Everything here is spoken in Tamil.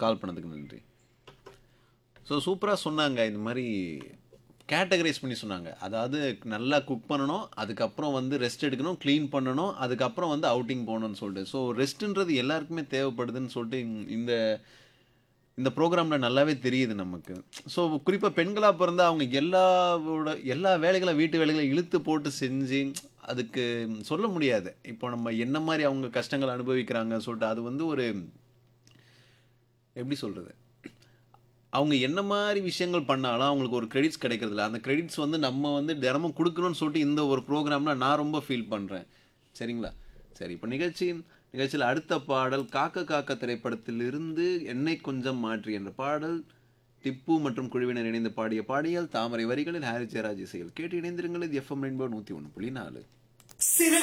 கால் பண்ணதுக்கு நன்றி ஸோ சூப்பராக சொன்னாங்க இந்த மாதிரி கேட்டகரைஸ் பண்ணி சொன்னாங்க அதாவது நல்லா குக் பண்ணணும் அதுக்கப்புறம் வந்து ரெஸ்ட் எடுக்கணும் க்ளீன் பண்ணணும் அதுக்கப்புறம் வந்து அவுட்டிங் போகணும்னு சொல்லிட்டு ஸோ ரெஸ்ட்டுன்றது எல்லாருக்குமே தேவைப்படுதுன்னு சொல்லிட்டு இந்த- இந்த இந்த ப்ரோக்ராமில் நல்லாவே தெரியுது நமக்கு ஸோ குறிப்பாக பெண்களாக பிறந்தா அவங்க எல்லாவோட எல்லா வேலைகளை வீட்டு வேலைகளை இழுத்து போட்டு செஞ்சு அதுக்கு சொல்ல முடியாது இப்போ நம்ம என்ன மாதிரி அவங்க கஷ்டங்கள் அனுபவிக்கிறாங்க சொல்லிட்டு அது வந்து ஒரு எப்படி சொல்கிறது அவங்க என்ன மாதிரி விஷயங்கள் பண்ணாலும் அவங்களுக்கு ஒரு கிரெடிட்ஸ் கிடைக்கிறதில்ல அந்த கிரெடிட்ஸ் வந்து நம்ம வந்து தினமும் கொடுக்கணும்னு சொல்லிட்டு இந்த ஒரு ப்ரோக்ராமில் நான் ரொம்ப ஃபீல் பண்ணுறேன் சரிங்களா சரி இப்போ நிகழ்ச்சியின் நிகழ்ச்சியில் அடுத்த பாடல் காக்க காக்க திரைப்படத்திலிருந்து என்னை கொஞ்சம் மாற்றி என்ற பாடல் திப்பு மற்றும் குழுவினர் இணைந்து பாடிய பாடியல் தாமரை வரிகளில் ஹாரி ஜெயராஜ் இசையில் கேட்டு இணைந்திருங்கள் இது எஃப்எம் ரெயின்போ நூற்றி ஒன்று புள்ளி நாலு